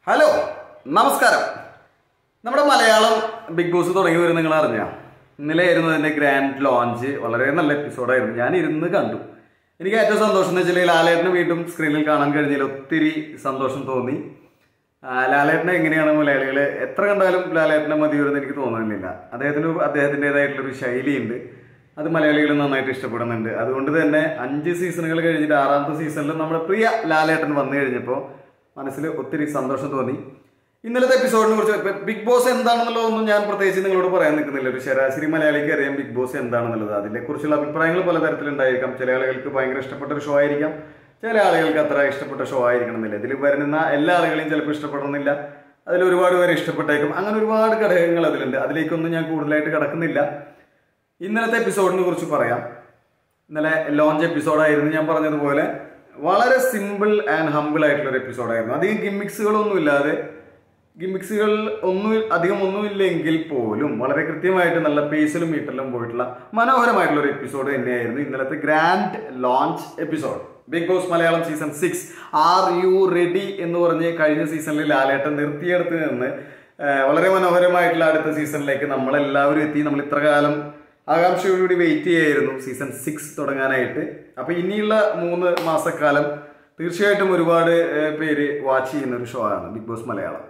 hello നമസ്കാരം നമ്മുടെ Malayalam big boss തുടങ്ങി വരും നിങ്ങൾ അറിഞ്ഞ ഇന്നലെ ആയിരുന്നു അതിന്റെ ഗ്രാൻഡ് ലോഞ്ച് വളരെ നല്ല എപ്പിസോഡായിരുന്നു ഞാൻ ഇരുന്ന് കണ്ടു എനിക്ക് ഏറ്റവും സന്തോഷം എന്ന് വെച്ചാൽ ലാലേട്ടനെ വീണ്ടും സ്ക്രീനിൽ കാണാൻ കഴിഞ്ഞതിൽ ഒത്തിരി സന്തോഷം തോന്നി ആ, ലാലേട്ടനെ എങ്ങനെയാണ് മലയാളികൾ എത്ര കണ്ടാലും ലാലേട്ടനെ മതിവരുമെന്ന് എനിക്ക് തോന്നുന്നില്ല അദ്ദേഹത്തിന് അദ്ദേഹത്തിൻ്റെതായിട്ടുള്ളൊരു ശൈലിയുണ്ട് അത് മലയാളികൾ നന്നായിട്ട് ഇഷ്ടപ്പെടുന്നുണ്ട് അതുകൊണ്ട് തന്നെ അഞ്ച് സീസണുകൾ കഴിഞ്ഞിട്ട് ആറാമത്തെ സീസണിൽ നമ്മുടെ പ്രിയ ലാലേട്ടൻ വന്നു കഴിഞ്ഞപ്പോൾ മനസ്സിൽ ഒത്തിരി സന്തോഷം തോന്നി ഇന്നലത്തെ എപ്പിസോഡിനെ കുറിച്ച് ഇപ്പൊ ബിഗ് ബോസ് എന്താണെന്നുള്ളതൊന്നും ഞാൻ പ്രത്യേകിച്ച് നിങ്ങളോട് പറയാൻ നിൽക്കുന്നില്ല ഒരു ശരാശരി മലയാളിക്ക് അറിയാം ബിഗ് ബോസ് എന്താണെന്നുള്ളത് അതിനെ കുറിച്ചുള്ള അഭിപ്രായങ്ങൾ പലതരത്തിലുണ്ടായിരിക്കാം ചില ആളുകൾക്ക് ഭയങ്കര ഇഷ്ടപ്പെട്ട ഒരു ഷോ ആയിരിക്കാം ചില ആളുകൾക്ക് അത്ര ഇഷ്ടപ്പെട്ട ഷോ ആയിരിക്കണമെന്നില്ല ഇതിൽ വരുന്ന എല്ലാ ആളുകളെയും ചിലപ്പോൾ ഇഷ്ടപ്പെടണമെന്നില്ല അതിൽ ഒരുപാട് പേര് ഇഷ്ടപ്പെട്ടേക്കും അങ്ങനെ ഒരുപാട് ഘടകങ്ങൾ അതിലുണ്ട് അതിലേക്കൊന്നും ഞാൻ കൂടുതലായിട്ട് കിടക്കുന്നില്ല ഇന്നലത്തെ എപ്പിസോഡിനെ കുറിച്ച് പറയാം ഇന്നലെ ലോഞ്ച് എപ്പിസോഡായിരുന്നു ഞാൻ പറഞ്ഞതുപോലെ വളരെ സിമ്പിൾ ആൻഡ് ഹമ്പിൾ ആയിട്ടുള്ള ഒരു എപ്പിസോഡായിരുന്നു അധികം ഗിമ്മിക്സുകളൊന്നും ഇല്ലാതെ ഗിമ്മിക്സുകൾ ഒന്നും അധികം ഒന്നുമില്ലെങ്കിൽ പോലും വളരെ കൃത്യമായിട്ട് നല്ല പേസിലും മീറ്ററിലും പോയിട്ടുള്ള മനോഹരമായിട്ടുള്ള ഒരു എപ്പിസോഡ് തന്നെയായിരുന്നു ഇന്നലത്തെ grand launch episode Big Boss Malayalam season six are you ready എന്ന് പറഞ്ഞ് കഴിഞ്ഞ സീസണിൽ ലാലേട്ടൻ നിർത്തിയെടുത്ത് നിന്ന് ആ, വളരെ മനോഹരമായിട്ടുള്ള അടുത്ത സീസണിലേക്ക് നമ്മളെല്ലാവരും എത്തി നമ്മൾ ഇത്ര കാലം ആകാംക്ഷയോടുകൂടി വെയിറ്റ് ചെയ്യായിരുന്നു സീസൺ സിക്സ് തുടങ്ങാനായിട്ട് അപ്പൊ ഇനിയുള്ള മൂന്ന് മാസക്കാലം തീർച്ചയായിട്ടും ഒരുപാട് ഏഹ്, പേര് വാച്ച് ചെയ്യുന്ന ഒരു ഷോ ആണ് ബിഗ് ബോസ് മലയാളം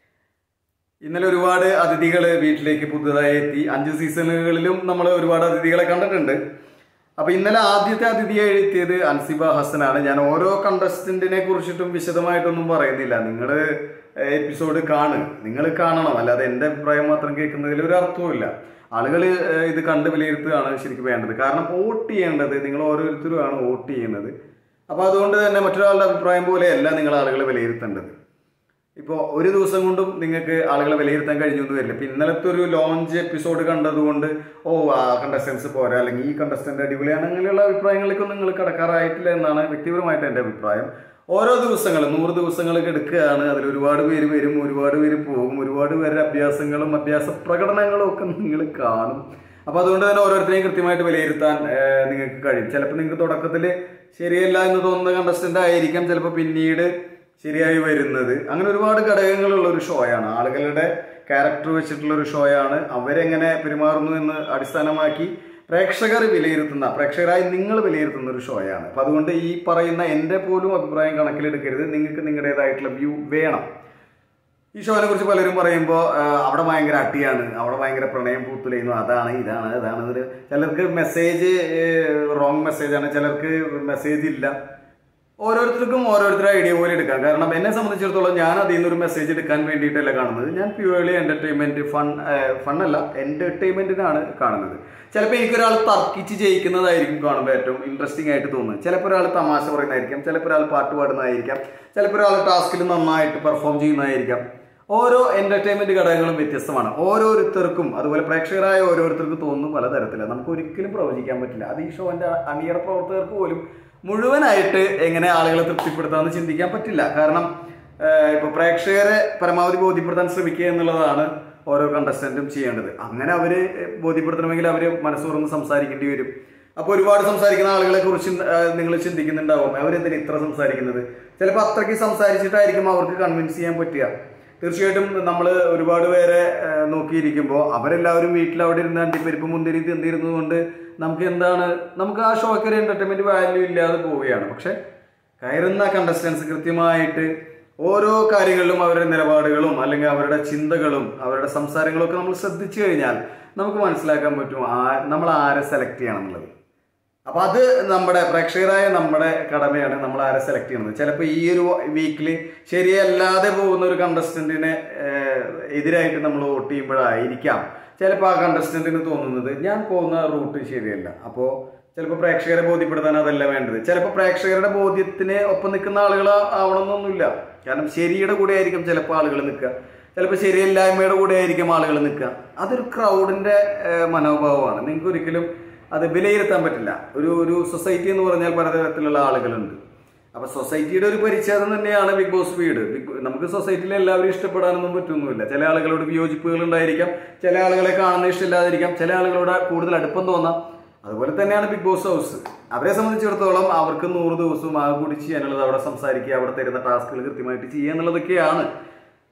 ഇന്നലെ ഒരുപാട് അതിഥികൾ വീട്ടിലേക്ക് പുതുതായി എത്തി അഞ്ച് സീസണുകളിലും നമ്മൾ ഒരുപാട് അതിഥികളെ കണ്ടിട്ടുണ്ട് അപ്പൊ ഇന്നലെ ആദ്യത്തെ അതിഥിയായി എത്തിയത് അൻസിബ ഹസനാണ് ഞാൻ ഓരോ കണ്ടസ്റ്റന്റിനെ കുറിച്ചിട്ടും വിശദമായിട്ടൊന്നും പറയുന്നില്ല നിങ്ങൾ എപ്പിസോഡ് കാണ് നിങ്ങൾ കാണണം അല്ലാതെ എൻ്റെ അഭിപ്രായം മാത്രം കേൾക്കുന്നതിൽ ഒരു അർത്ഥവുമില്ല ആളുകൾ ഇത് കണ്ട് വിലയിരുത്തുകയാണ് ശരിക്കും വേണ്ടത് കാരണം വോട്ട് ചെയ്യേണ്ടത് നിങ്ങൾ ഓരോരുത്തരുമാണ് വോട്ട് ചെയ്യുന്നത് അപ്പൊ അതുകൊണ്ട് തന്നെ മറ്റൊരാളുടെ അഭിപ്രായം പോലെയല്ല നിങ്ങൾ ആളുകൾ വിലയിരുത്തേണ്ടത് ഇപ്പോൾ ഒരു ദിവസം കൊണ്ടും നിങ്ങൾക്ക് ആളുകളെ വിലയിരുത്താൻ കഴിഞ്ഞൊന്നും വരില്ല ഇപ്പം ഇന്നലത്തെ ഒരു ലോഞ്ച് എപ്പിസോഡ് കണ്ടതുകൊണ്ട് ഓ ആ കണ്ടസ്റ്റൻസ് പോരാ അല്ലെങ്കിൽ ഈ കണ്ടസ്റ്റന്റ് അടിപൊളിയാണ് അങ്ങനെയുള്ള അഭിപ്രായങ്ങളിലേക്കൊന്നും നിങ്ങൾ കടക്കാറായിട്ടില്ല എന്നാണ് വ്യക്തിപരമായിട്ട് എൻ്റെ അഭിപ്രായം ഓരോ ദിവസങ്ങൾ നൂറ് ദിവസങ്ങളൊക്കെ എടുക്കുകയാണ് അതിൽ ഒരുപാട് പേര് വരും ഒരുപാട് പേര് പോകും ഒരുപാട് പേരുടെ അഭ്യാസങ്ങളും അഭ്യാസ പ്രകടനങ്ങളും ഒക്കെ നിങ്ങൾ കാണും അപ്പൊ അതുകൊണ്ട് തന്നെ ഓരോരുത്തരെയും കൃത്യമായിട്ട് വിലയിരുത്താൻ ഏഹ്, നിങ്ങൾക്ക് കഴിയും ചിലപ്പോൾ നിങ്ങൾക്ക് തുടക്കത്തിൽ ശരിയല്ല എന്ന് തോന്നുന്ന കണ്ടസ്റ്റന്റ് ആയിരിക്കാം ചിലപ്പോൾ പിന്നീട് ശരിയായി വരുന്നത് അങ്ങനെ ഒരുപാട് ഘടകങ്ങളുള്ള ഒരു ഷോയാണ് ആളുകളുടെ ക്യാരക്ടർ വെച്ചിട്ടുള്ള ഒരു ഷോയാണ് അവരെങ്ങനെ പെരുമാറുന്നു എന്ന് അടിസ്ഥാനമാക്കി പ്രേക്ഷകർ വിലയിരുത്തുന്ന പ്രേക്ഷകരായി നിങ്ങൾ വിലയിരുത്തുന്ന ഒരു ഷോയാണ് അപ്പൊ അതുകൊണ്ട് ഈ പറയുന്ന എൻ്റെ പോലും അഭിപ്രായം കണക്കിലെടുക്കരുത് നിങ്ങൾക്ക് നിങ്ങളുടേതായിട്ടുള്ള വ്യൂ വേണം ഈ ഷോനെ കുറിച്ച് പലരും പറയുമ്പോൾ അവിടെ ഭയങ്കര അട്ടിയാണ് അവിടെ ഭയങ്കര പ്രണയം പൂത്തുലയുന്നു അതാണ് ഇതാണ് ഇതാണ് ഇതിൽ ചിലർക്ക് മെസ്സേജ് റോങ് മെസ്സേജാണ് ചിലർക്ക് മെസ്സേജ് ഇല്ല ഓരോരുത്തർക്കും ഓരോരുത്തരുടെ ഐഡിയ പോലെ എടുക്കാം കാരണം എന്നെ സംബന്ധിച്ചിടത്തോളം ഞാൻ അതിൽ നിന്നൊരു മെസ്സേജ് എടുക്കാൻ വേണ്ടിയിട്ടല്ല കാണുന്നത് ഞാൻ പ്യുവർലി എന്റർടൈൻമെന്റ് ഫൺ ഫണ്ണല്ല എന്റർടൈൻമെന്റിനാണ് കാണുന്നത് ചിലപ്പോൾ എനിക്കൊരാൾ തർക്കിച്ച് ജയിക്കുന്നതായിരിക്കും കാണുമ്പോൾ ഏറ്റവും ഇൻട്രസ്റ്റിംഗ് ആയിട്ട് തോന്നുന്നത് ചിലപ്പോൾ ഒരാൾ തമാശ പറയുന്നതായിരിക്കാം ചിലപ്പോൾ ഒരാൾ പാട്ട് പാടുന്നതായിരിക്കാം ചിലപ്പോൾ ഒരാൾ ടാസ്കിൽ നന്നായിട്ട് പെർഫോം ചെയ്യുന്നതായിരിക്കാം ഓരോ എന്റർടൈൻമെന്റ് ഘടകങ്ങളും വ്യത്യസ്തമാണ് ഓരോരുത്തർക്കും അതുപോലെ പ്രേക്ഷകരായ ഓരോരുത്തർക്കും തോന്നുന്നു പലതരത്തിലാണ് നമുക്ക് ഒരിക്കലും പ്രവചിക്കാൻ പറ്റില്ല അത് ഈ ഷോന്റെ അണിയറ പ്രവർത്തകർക്ക് പോലും മുഴുവനായിട്ട് എങ്ങനെ ആളുകളെ തൃപ്തിപ്പെടുത്താമെന്ന് ചിന്തിക്കാൻ പറ്റില്ല കാരണം ഏഹ്, ഇപ്പൊ പ്രേക്ഷകരെ പരമാവധി ബോധ്യപ്പെടുത്താൻ ശ്രമിക്കുക എന്നുള്ളതാണ് ഓരോ കണ്ടസ്റ്റന്റും ചെയ്യേണ്ടത് അങ്ങനെ അവര് ബോധ്യപ്പെടുത്തണമെങ്കിൽ അവര് മനസ്സുറന്ന് സംസാരിക്കേണ്ടി വരും അപ്പൊ ഒരുപാട് സംസാരിക്കുന്ന ആളുകളെ കുറിച്ച് നിങ്ങൾ ചിന്തിക്കുന്നുണ്ടാവും അവരെന്തിനാ ഇത്ര സംസാരിക്കുന്നത് ചിലപ്പോൾ അത്രയ്ക്ക് സംസാരിച്ചിട്ടായിരിക്കും അവർക്ക് കൺവിൻസ് ചെയ്യാൻ പറ്റുക തീർച്ചയായിട്ടും നമ്മൾ ഒരുപാട് പേരെ ആ, നോക്കിയിരിക്കുമ്പോൾ അവരെല്ലാവരും വീട്ടിൽ അവിടെ ഇരുന്ന് അണ്ടിപ്പരിപ്പ് മുന്തിരി തിന്നിരുന്നത് കൊണ്ട് നമുക്ക് എന്താണ് നമുക്ക് ആ ഷോയ്ക്ക് ഒരു എന്റർടൈൻമെന്റ് വാല്യൂ ഇല്ലാതെ പോവുകയാണ് പക്ഷെ കയറുന്ന കണ്ടസ്റ്റൻസ് കൃത്യമായിട്ട് ഓരോ കാര്യങ്ങളിലും അവരുടെ നിലപാടുകളും അല്ലെങ്കിൽ അവരുടെ ചിന്തകളും അവരുടെ സംസാരങ്ങളും ഒക്കെ നമ്മൾ ശ്രദ്ധിച്ചു കഴിഞ്ഞാൽ നമുക്ക് മനസ്സിലാക്കാൻ പറ്റും ആ നമ്മൾ ആരെ സെലക്ട് ചെയ്യണം എന്നുള്ളത് അപ്പൊ അത് നമ്മുടെ പ്രേക്ഷകരായ നമ്മുടെ കടമയാണ് നമ്മൾ ആരെ സെലക്ട് ചെയ്യുന്നത് ചിലപ്പോൾ ഈ ഒരു വീക്കിൽ ശരിയല്ലാതെ പോകുന്ന ഒരു കണ്ടസ്റ്റന്റിനെ എതിരായിട്ട് നമ്മൾ വോട്ട് ചെയ്യുമ്പോഴായിരിക്കാം ചിലപ്പോൾ ആ കണ്ടസ്റ്റന്റിന് തോന്നുന്നത് ഞാൻ പോകുന്ന റൂട്ട് ശരിയല്ല അപ്പോൾ ചിലപ്പോൾ പ്രേക്ഷകരെ ബോധ്യപ്പെടുത്താൻ അതല്ല വേണ്ടത് ചിലപ്പോൾ പ്രേക്ഷകരുടെ ബോധ്യത്തിന് ഒപ്പം നിൽക്കുന്ന ആളുകൾ ആവണമെന്നൊന്നുമില്ല കാരണം ശരിയുടെ കൂടെ ആയിരിക്കും ചിലപ്പോൾ ആളുകൾ നിൽക്കുക ചിലപ്പോൾ ശരിയല്ലായ്മയുടെ കൂടെ ആയിരിക്കും ആളുകൾ നിൽക്കുക അതൊരു ക്രൗഡിന്റെ ഏഹ്, മനോഭാവമാണ് നിങ്ങൾക്ക് ഒരിക്കലും അത് വിലയിരുത്താൻ പറ്റില്ല ഒരു ഒരു സൊസൈറ്റി എന്ന് പറഞ്ഞാൽ പലതരത്തിലുള്ള ആളുകളുണ്ട് അപ്പൊ സൊസൈറ്റിയുടെ ഒരു പരിച്ഛേദം തന്നെയാണ് ബിഗ് ബോസ് വീട് ബിഗ് നമുക്ക് സൊസൈറ്റിയിൽ എല്ലാവരും ഇഷ്ടപ്പെടാനൊന്നും പറ്റൊന്നുമില്ല ചില ആളുകളോട് വിയോജിപ്പുകൾ ഉണ്ടായിരിക്കാം ചില ആളുകളെ കാണുന്ന ഇഷ്ടമില്ലാതിരിക്കാം ചില ആളുകളോട് കൂടുതൽ അടുപ്പം തോന്നാം അതുപോലെ തന്നെയാണ് ബിഗ് ബോസ് ഹൗസ് അവരെ സംബന്ധിച്ചിടത്തോളം അവർക്ക് നൂറ് ദിവസവും ആ കൂടി ചെയ്യാനുള്ളത് അവിടെ സംസാരിക്കുക അവിടെ തരുന്ന ടാസ്കുകൾ കൃത്യമായിട്ട് ചെയ്യുക എന്നുള്ളതൊക്കെയാണ്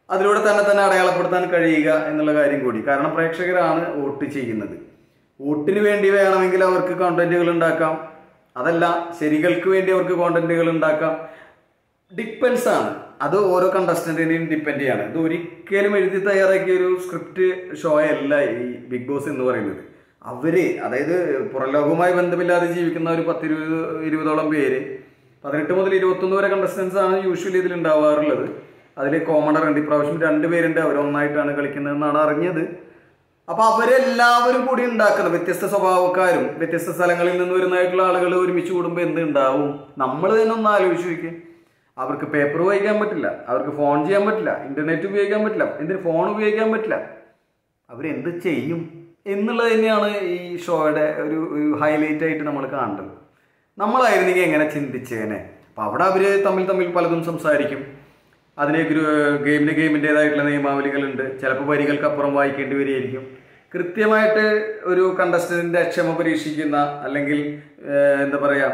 അതിലൂടെ തന്നെ തന്നെ അടയാളപ്പെടുത്താൻ കഴിയുക എന്നുള്ള കാര്യം കൂടി കാരണം പ്രേക്ഷകരാണ് വോട്ട് ചെയ്യുന്നത് വോട്ടിന് വേണ്ടി വേണമെങ്കിൽ അവർക്ക് കോണ്ടന്റുകൾ ഉണ്ടാക്കാം അതല്ല ശരികൾക്ക് വേണ്ടി അവർക്ക് കോണ്ടന്റുകൾ ഉണ്ടാക്കാം ഡിപ്പെൻസ് ആണ് അത് ഓരോ കണ്ടസ്റ്റന്റിനെയും ഡിപ്പെൻഡ് ചെയ്യാണ് ഇത് ഒരിക്കലും എഴുതി തയ്യാറാക്കിയ ഒരു സ്ക്രിപ്റ്റ് ഷോ അല്ല ഈ ബിഗ് ബോസ് എന്ന് പറയുന്നത് അവര് അതായത് പുറംലോകവുമായി ബന്ധമില്ലാതെ ജീവിക്കുന്ന ഒരു പത്തിരുപത് ഇരുപതോളം പേര് പതിനെട്ട് മുതൽ ഇരുപത്തൊന്ന് വരെ കണ്ടസ്റ്റൻസ് ആണ് യൂഷ്വലി ഇതിൽ ഉണ്ടാവാറുള്ളത് അതിൽ കോമണർ ഉണ്ട് ഇപ്രാവശ്യം രണ്ട് പേരുണ്ട് അവർ ഒന്നായിട്ടാണ് കളിക്കുന്നതെന്നാണ് അറിഞ്ഞത് അപ്പൊ അവരെല്ലാവരും കൂടി ഉണ്ടാക്കുന്ന വ്യത്യസ്ത സ്വഭാവക്കാരും വ്യത്യസ്ത സ്ഥലങ്ങളിൽ നിന്ന് വരുന്നതായിട്ടുള്ള ആളുകൾ ഒരുമിച്ച് കൂടുമ്പോൾ എന്ത് ഉണ്ടാവും നമ്മൾ തന്നെ ഒന്ന് ആലോചിച്ച് നോക്കി അവർക്ക് പേപ്പർ വായിക്കാൻ പറ്റില്ല അവർക്ക് ഫോൺ ചെയ്യാൻ പറ്റില്ല ഇന്റർനെറ്റ് ഉപയോഗിക്കാൻ പറ്റില്ല എന്തിന് ഫോൺ ഉപയോഗിക്കാൻ പറ്റില്ല അവരെന്ത് ചെയ്യും എന്നുള്ളത് തന്നെയാണ് ഈ ഷോയുടെ ഒരു ഒരു ഹൈലൈറ്റ് ആയിട്ട് നമ്മൾ കാണേണ്ടത് നമ്മളായിരുന്നെങ്കിൽ എങ്ങനെ ചിന്തിച്ചേനെ അപ്പൊ അവിടെ അവര് തമ്മിൽ തമ്മിൽ പലതും സംസാരിക്കും അതിന് ഗെയിമിന് ഗെയിമിൻ്റെതായിട്ടുള്ള നിയമാവലികളുണ്ട് ചിലപ്പോൾ വരികൾക്കപ്പുറം വായിക്കേണ്ടി വരികയായിരിക്കും കൃത്യമായിട്ട് ഒരു കണ്ടസ്റ്റന്റിന്റെ ക്ഷമ പരീക്ഷിക്കുന്ന അല്ലെങ്കിൽ ഏഹ്, എന്താ പറയാ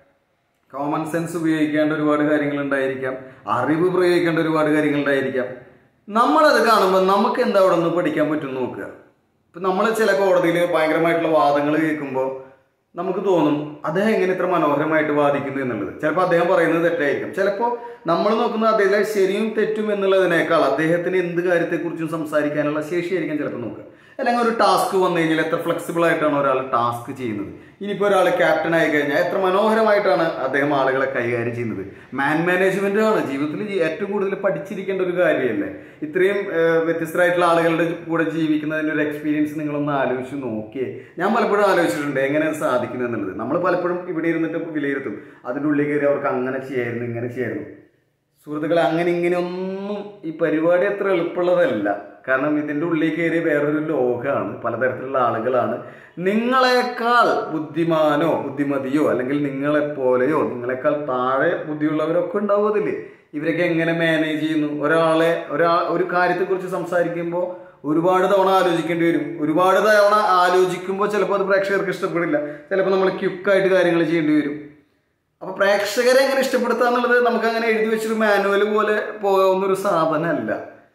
കോമൺ സെൻസ് ഉപയോഗിക്കേണ്ട ഒരുപാട് കാര്യങ്ങൾ ഉണ്ടായിരിക്കാം അറിവ് പ്രയോഗിക്കേണ്ട ഒരുപാട് കാര്യങ്ങൾ ഉണ്ടായിരിക്കാം നമ്മളത് കാണുമ്പോൾ നമുക്ക് എന്താ അവിടെ നിന്ന് പഠിക്കാൻ പറ്റും എന്ന് നോക്കുക ഇപ്പൊ നമ്മൾ ചില കോടതിയിൽ ഭയങ്കരമായിട്ടുള്ള വാദങ്ങൾ കേൾക്കുമ്പോൾ നമുക്ക് തോന്നും അദ്ദേഹം എങ്ങനെ ഇത്ര മനോഹരമായിട്ട് വാദിക്കുന്നു എന്നുള്ളത് ചിലപ്പോൾ അദ്ദേഹം പറയുന്നത് തെറ്റായിരിക്കും ചിലപ്പോൾ നമ്മൾ നോക്കുന്നത് അദ്ദേഹം ശരിയും തെറ്റും എന്നുള്ളതിനേക്കാൾ അദ്ദേഹത്തിന് എന്ത് കാര്യത്തെക്കുറിച്ചും സംസാരിക്കാനുള്ള ശേഷിയായിരിക്കും ചിലപ്പോൾ നോക്കുക അല്ലെങ്കിൽ ഒരു ടാസ്ക് വന്നു കഴിഞ്ഞാൽ എത്ര ഫ്ലെക്സിബിൾ ആയിട്ടാണ് ഒരാൾ ടാസ്ക് ചെയ്യുന്നത് ഇനിയിപ്പോൾ ഒരാൾ ക്യാപ്റ്റൻ ആയി കഴിഞ്ഞാൽ എത്ര മനോഹരമായിട്ടാണ് അദ്ദേഹം ആളുകളെ കൈകാര്യം ചെയ്യുന്നത് മാൻ മാനേജ്മെന്റ് ആണ് ജീവിതത്തിൽ ജീ- ഏറ്റവും കൂടുതൽ പഠിച്ചിരിക്കേണ്ട ഒരു കാര്യമല്ലേ ഇത്രയും ഏഹ്, വ്യത്യസ്തരായിട്ടുള്ള ആളുകളുടെ കൂടെ ജീവിക്കുന്നതിന്റെ ഒരു എക്സ്പീരിയൻസ് നിങ്ങളൊന്ന് ആലോചിച്ച് നോക്കിയേ ഞാൻ പലപ്പോഴും ആലോചിച്ചിട്ടുണ്ട് എങ്ങനെ അത് സാധിക്കുന്നു എന്നുള്ളത് നമ്മൾ പലപ്പോഴും ഇവിടെ ഇരുന്നിട്ട് വിലയിരുത്തും അതിൻ്റെ ഉള്ളിൽ കയറി അവർക്ക് അങ്ങനെ ചെയ്യായിരുന്നു ഇങ്ങനെ ചെയ്യായിരുന്നു സുഹൃത്തുക്കളെ അങ്ങനെ ഇങ്ങനെ ഒന്നും ഈ പരിപാടി അത്ര എളുപ്പമുള്ളതല്ല കാരണം ഇതിൻ്റെ ഉള്ളിൽ കയറി വേറൊരു ലോകമാണ് പലതരത്തിലുള്ള ആളുകളാണ് നിങ്ങളെക്കാൾ ബുദ്ധിമാനോ ബുദ്ധിമതിയോ അല്ലെങ്കിൽ നിങ്ങളെപ്പോലെയോ നിങ്ങളെക്കാൾ താഴെ ബുദ്ധിയുള്ളവരൊക്കെ ഉണ്ടാവും അതില് ഇവരൊക്കെ എങ്ങനെ മാനേജ് ചെയ്യുന്നു ഒരാളെ ഒരാ ഒരു കാര്യത്തെക്കുറിച്ച് സംസാരിക്കുമ്പോൾ ഒരുപാട് തവണ ആലോചിക്കേണ്ടി വരും ഒരുപാട് തവണ ആലോചിക്കുമ്പോൾ ചിലപ്പോൾ അത് പ്രേക്ഷകർക്ക് ഇഷ്ടപ്പെടില്ല ചിലപ്പോൾ നമ്മൾ ക്യുക്കായിട്ട് കാര്യങ്ങൾ ചെയ്യേണ്ടി വരും അപ്പൊ പ്രേക്ഷകരെ എങ്ങനെ ഇഷ്ടപ്പെടുത്തുക എന്നുള്ളത് നമുക്ക് അങ്ങനെ എഴുതി വെച്ചൊരു മാനുവൽ പോലെ പോകുന്ന ഒരു സാധനമല്ല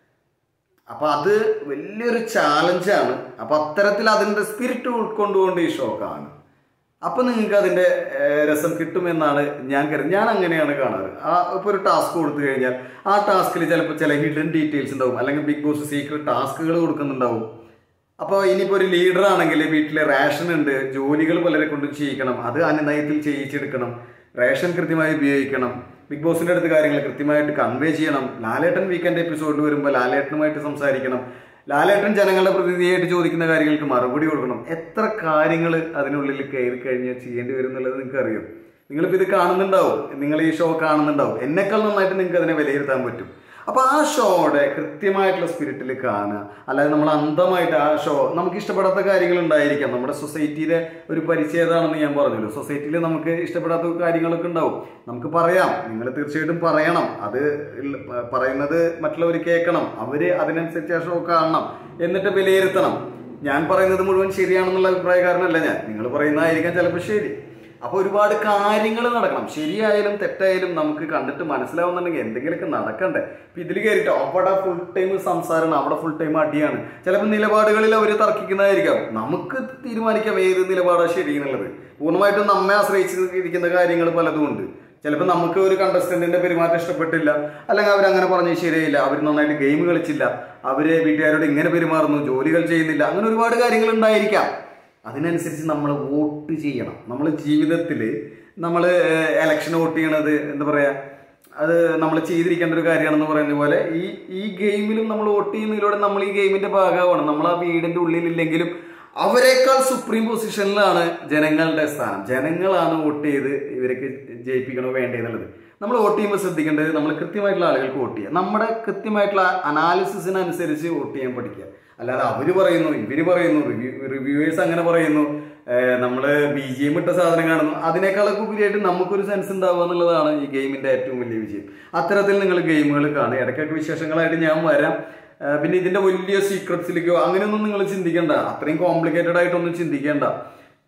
അപ്പൊ അത് വലിയൊരു ചാലഞ്ചാണ് അപ്പൊ അത്തരത്തിൽ അതിന്റെ സ്പിരിറ്റ് ഉൾക്കൊണ്ടുകൊണ്ട് ഈ ഷോ കാണും അപ്പൊ നിങ്ങൾക്ക് അതിന്റെ ഏഹ്, രസം കിട്ടുമെന്നാണ് ഞാൻ കരുതുന്നത് ഞാൻ അങ്ങനെയാണ് കാണാറ് ആ ഇപ്പൊ ഒരു ടാസ്ക് കൊടുത്തു കഴിഞ്ഞാൽ ആ ടാസ്കിൽ ചിലപ്പോൾ ചില ഹിഡൻ ഡീറ്റെയിൽസ് ഉണ്ടാവും അല്ലെങ്കിൽ ബിഗ് ബോസ് സീക്രട്ട് ടാസ്കുകൾ കൊടുക്കുന്നുണ്ടാവും അപ്പോൾ ഇനിയിപ്പോൾ ഒരു ലീഡർ ആണെങ്കിൽ വീട്ടിൽ റേഷൻ ഉണ്ട് ജോലികൾ പലരെ കൊണ്ട് ചെയ്യിക്കണം അത് അനുനയത്തിൽ ചെയ്യിച്ചെടുക്കണം റേഷൻ കൃത്യമായി ഉപയോഗിക്കണം ബിഗ് ബോസിന്റെ അടുത്ത് കാര്യങ്ങൾ കൃത്യമായിട്ട് കൺവേ ചെയ്യണം ലാലേട്ടൻ വീക്കെൻഡ് എപ്പിസോഡിൽ വരുമ്പോൾ ലാലേട്ടനുമായിട്ട് സംസാരിക്കണം ലാലേട്ടൻ ജനങ്ങളുടെ പ്രതിനിധിയായിട്ട് ചോദിക്കുന്ന കാര്യങ്ങൾക്ക് മറുപടി കൊടുക്കണം എത്ര കാര്യങ്ങൾ അതിനുള്ളിൽ കയറി കഴിഞ്ഞാൽ ചെയ്യേണ്ടി വരും എന്നുള്ളത് നിങ്ങൾക്ക് അറിയും നിങ്ങളിപ്പോൾ ഇത് കാണുന്നുണ്ടാവും നിങ്ങൾ ഈ ഷോ കാണുന്നുണ്ടാവും എന്നെക്കാൾ നന്നായിട്ട് നിങ്ങൾക്ക് അതിനെ വിലയിരുത്താൻ പറ്റും അപ്പൊ ആ ഷോയുടെ കൃത്യമായിട്ടുള്ള സ്പിരിറ്റിൽ കാണുക അല്ലാതെ നമ്മൾ അന്ധമായിട്ട് ആ ഷോ നമുക്ക് ഇഷ്ടപ്പെടാത്ത കാര്യങ്ങൾ ഉണ്ടായിരിക്കാം നമ്മുടെ സൊസൈറ്റിയിലെ ഒരു പരിച്ഛേദമാണെന്ന് ഞാൻ പറഞ്ഞല്ലോ സൊസൈറ്റിയിൽ നമുക്ക് ഇഷ്ടപ്പെടാത്ത കാര്യങ്ങളൊക്കെ ഉണ്ടാവും നമുക്ക് പറയാം നിങ്ങൾ തീർച്ചയായിട്ടും പറയണം അത് ഇള്ള- പ- പറയുന്നത് മറ്റുള്ളവർ കേൾക്കണം അവര് അതിനനുസരിച്ച് ആ ഷോ കാണണം എന്നിട്ട് വിലയിരുത്തണം ഞാൻ പറയുന്നത് മുഴുവൻ ശരിയാണെന്നുള്ള അഭിപ്രായക്കാരനല്ല ഞാൻ നിങ്ങൾ പറയുന്നതായിരിക്കാം ചിലപ്പോൾ ശരി അപ്പൊ ഒരുപാട് കാര്യങ്ങൾ നടക്കണം ശരിയായാലും തെറ്റായാലും നമുക്ക് കണ്ടിട്ട് മനസ്സിലാവുന്നുണ്ടെങ്കിൽ എന്തെങ്കിലുമൊക്കെ നടക്കണ്ടേ ഇപ്പൊ ഇതിൽ കയറിയിട്ട് അവിടെ ഫുൾ ടൈം സംസാരമാണ് അവിടെ ഫുൾ ടൈം അടിയാണ് ചിലപ്പോൾ നിലപാടുകളിൽ അവർ തർക്കിക്കുന്നതായിരിക്കാം നമുക്ക് തീരുമാനിക്കാം ഏത് നിലപാടാണ് ശരി എന്നുള്ളത് പൂർണ്ണമായിട്ടും നമ്മെ ആശ്രയിച്ച് ഇരിക്കുന്ന കാര്യങ്ങൾ പലതും ഉണ്ട് ചിലപ്പോൾ നമുക്ക് ഒരു കണ്ടസ്റ്റന്റിന്റെ പെരുമാറ്റം ഇഷ്ടപ്പെട്ടില്ല അല്ലെങ്കിൽ അവരങ്ങനെ പറഞ്ഞ് ശരിയായില്ല അവർ നന്നായിട്ട് ഗെയിം കളിച്ചില്ല അവര് വീട്ടുകാരോട് ഇങ്ങനെ പെരുമാറുന്നു ജോലികൾ ചെയ്യുന്നില്ല അങ്ങനെ ഒരുപാട് കാര്യങ്ങൾ ഉണ്ടായിരിക്കാം അതിനനുസരിച്ച് നമ്മൾ വോട്ട് ചെയ്യണം നമ്മൾ ജീവിതത്തിൽ നമ്മൾ എലക്ഷൻ വോട്ട് ചെയ്യണത് എന്താ പറയാ അത് നമ്മൾ ചെയ്തിരിക്കേണ്ട ഒരു കാര്യമാണെന്ന് പറയുന്ന പോലെ ഈ ഈ ഗെയിമിലും നമ്മൾ വോട്ട് ചെയ്യുന്നതിലൂടെ നമ്മൾ ഈ ഗെയിമിന്റെ ഭാഗമാണ് നമ്മൾ ആ വീടിന്റെ ഉള്ളിലില്ലെങ്കിലും അവരെക്കാൾ സുപ്രീം പൊസിഷനിലാണ് ജനങ്ങളുടെ സ്ഥാനം ജനങ്ങളാണ് വോട്ട് ചെയ്ത് ഇവരൊക്കെ ജയിപ്പിക്കണോ വേണ്ടേ എന്നുള്ളത് നമ്മൾ വോട്ട് ചെയ്യുമ്പോൾ ശ്രദ്ധിക്കേണ്ടത് നമ്മൾ കൃത്യമായിട്ടുള്ള ആളുകൾക്ക് വോട്ട് ചെയ്യുക നമ്മുടെ കൃത്യമായിട്ടുള്ള അനാലിസിസിനനുസരിച്ച് വോട്ട് ചെയ്യാൻ പഠിക്കുക അല്ലാതെ അവര് പറയുന്നു ഇവര് പറയുന്നു റിവ്യൂ റിവ്യൂവേഴ്സ് അങ്ങനെ പറയുന്നു ഏഹ് നമ്മള് ബി ജി എം ഇട്ട സാധനം കാണുന്നു അതിനേക്കാളൊക്കെ ഉപരിയായിട്ട് നമുക്കൊരു സെൻസ് ഉണ്ടാവുക എന്നുള്ളതാണ് ഈ ഗെയിമിന്റെ ഏറ്റവും വലിയ വിജയം അത്തരത്തിൽ നിങ്ങൾ ഗെയിമുകൾ കാണുക ഇടയ്ക്കൊക്കെ വിശേഷങ്ങളായിട്ട് ഞാൻ വരാം ഏഹ് പിന്നെ ഇതിന്റെ വലിയ സീക്രട്സിലേക്കോ അങ്ങനെയൊന്നും നിങ്ങൾ ചിന്തിക്കേണ്ട അത്രയും കോംപ്ലിക്കേറ്റഡ് ആയിട്ടൊന്നും ചിന്തിക്കേണ്ട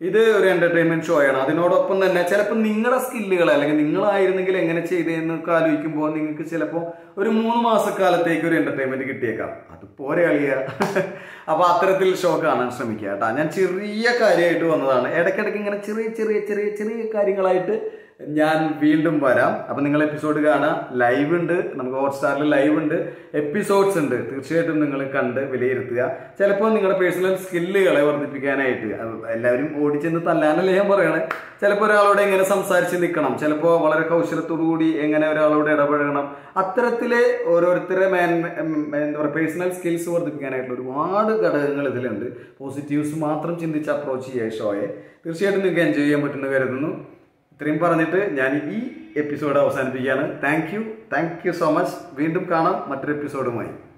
ഇത് ഒരു എന്റർടൈൻമെന്റ് ഷോ ആണ് അതിനോടൊപ്പം തന്നെ ചിലപ്പോൾ നിങ്ങളുടെ സ്കില്ലുകൾ അല്ലെങ്കിൽ നിങ്ങളായിരുന്നെങ്കിൽ എങ്ങനെ ചെയ്തതെന്നൊക്കെ ആലോചിക്കുമ്പോൾ നിങ്ങൾക്ക് ചിലപ്പോൾ ഒരു മൂന്ന് മാസക്കാലത്തേക്ക് ഒരു എന്റർടൈൻമെന്റ് കിട്ടിയേക്കാം അത് പോരെ അളിയ അപ്പൊ അത്തരത്തിൽ ഷോ കാണാൻ ശ്രമിക്കുക കേട്ടോ ഞാൻ ചെറിയ കാര്യമായിട്ട് വന്നതാണ് ഇടയ്ക്കിടയ്ക്ക് ഇങ്ങനെ ചെറിയ ചെറിയ ചെറിയ ചെറിയ കാര്യങ്ങളായിട്ട് ഞാൻ വീണ്ടും വരാം അപ്പൊ നിങ്ങൾ എപ്പിസോഡ് കാണാം ലൈവ് ഉണ്ട് നമുക്ക് ഹോട്ട്സ്റ്റാറിൽ ലൈവ് ഉണ്ട് എപ്പിസോഡ്സ് ഉണ്ട് തീർച്ചയായിട്ടും നിങ്ങൾ കണ്ട് വിലയിരുത്തുക ചിലപ്പോൾ നിങ്ങളുടെ പേഴ്സണൽ സ്കില്ലുകളെ വർദ്ധിപ്പിക്കാനായിട്ട് അത് എല്ലാവരും ഓടിച്ചെന്ന് തല്ലാനല്ലേ ഞാൻ പറയണേ ചിലപ്പോൾ ഒരാളോട് എങ്ങനെ സംസാരിച്ച് നിൽക്കണം ചിലപ്പോൾ വളരെ കൗശലത്തോടു കൂടി എങ്ങനെ ഒരാളോട് ഇടപഴകണം അത്തരത്തിലെ ഓരോരുത്തരെ മാൻ എന്താ പറയുക പേഴ്സണൽ സ്കിൽസ് വർദ്ധിപ്പിക്കാനായിട്ടുള്ള ഒരുപാട് ഘടകങ്ങൾ ഇതിലുണ്ട് പോസിറ്റീവ്സ് മാത്രം ചിന്തിച്ച് അപ്രോച്ച് ചെയ്യുക ഈ ഷോയെ തീർച്ചയായിട്ടും നിങ്ങൾക്ക് എൻജോയ് ചെയ്യാൻ പറ്റുന്ന കരുതുന്നു ഇത്രയും പറഞ്ഞിട്ട് ഞാൻ ഈ എപ്പിസോഡ് അവസാനിപ്പിക്കുകയാണ് thank you thank you so much വീണ്ടും കാണാം മറ്റൊരു എപ്പിസോഡുമായി